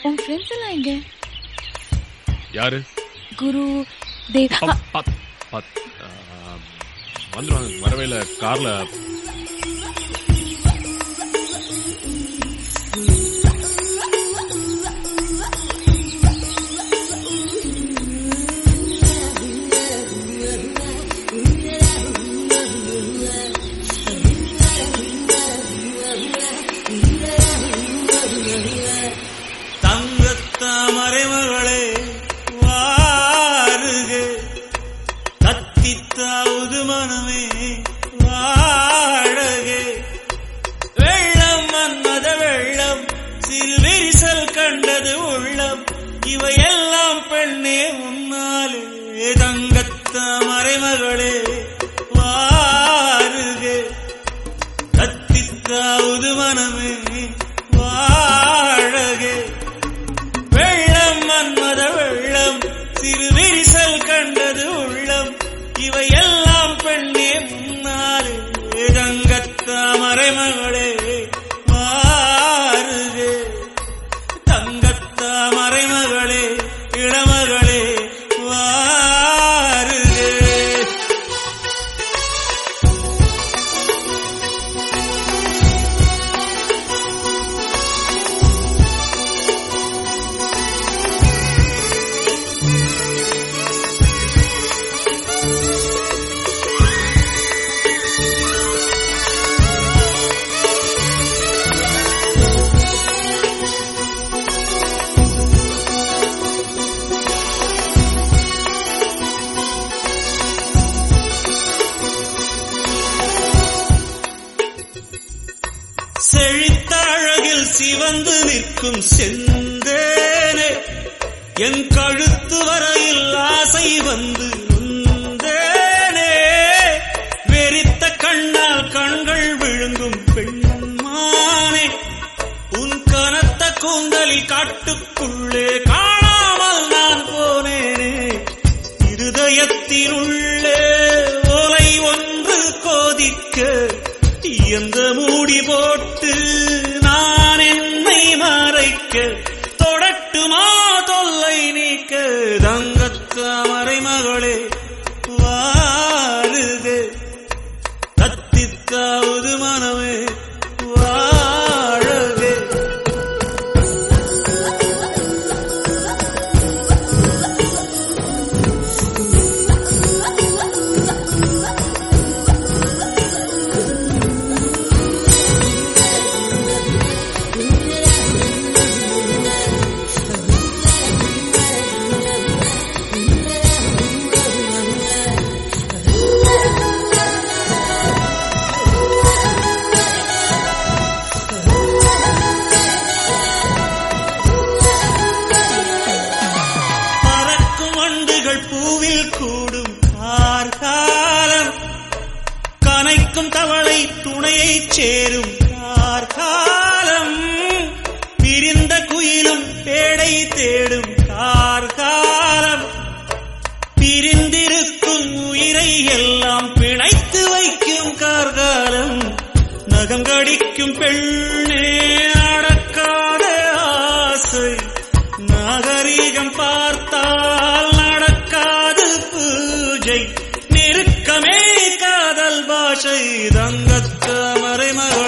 உன் ஃப்ரெண்ட்ஸ் எல்லாம் எங்க யாரு குரு தேவ் ப- பத்- பத்- ஆ, வந்துருவாங்க வரவேல கார்ல தங்கத்தாமரைமகளே வாருக தத்தித்தாவது மனமே வாழக வெள்ளம் மன்மத வெள்ளம் சிறு விரிசல் கண்டது உள்ளம் இவையெல்லாம் பெண்ணே உன்னாலே தங்கத்தாமரைமகளே வாருக தத்தித்தாவது மனமே வாழகே வெள்ளம் மன்மத வெள்ளம் சிறு விரிசல் கண்டது உள்ளம் இவையெல்லாம் பெண்ணே முன்னாறு தங்கத்தாமரை மகளே மாறுகே தங்கத்தாமரை மகளே இளமகளே வாருகே செழித்த அழகில் சிவந்து நிற்கும் செந்தேனே என் கழுத்து வரையில் ஆசை வந்து உந்தேனே வெறித்த கண்ணால் கண்கள் விழுங்கும் பெண்மானே உன் கனத்த கூந்தலில் காட்டுக்குள்ளே காணாமல் நான் போனேனே இருதயத்தினுள்ளே ஓலை ஒன்று கோதிக்க எந்த மூடி போட்டு நான் என்னை மறைக்க தொடட்டுமா தொல்லை நீக்க தங்கத்தாமரை மகளே வாருக தத்தித்தாவது மனமே வாழவே பறக்கும் வண்டுகள் பூவில் கூடும் கார்காலம் கனைக்கும் தவளை துணையை சேரும் கார்காலம் பிரிந்த குயிலும் பேடை தேடும் கார்காலம் பிரிந்திருக்கும் உயிரை எல்லாம் பிணைத்து வைக்கும் கார்காலம் நகம் கடிக்கும் பெண்ணே அடக்காத ஆசை நாகரீகம் பார்த்தால் நடக்காது பூஜை நெருக்கமே காதல் பாஷை தங்கத்த மறைமகள்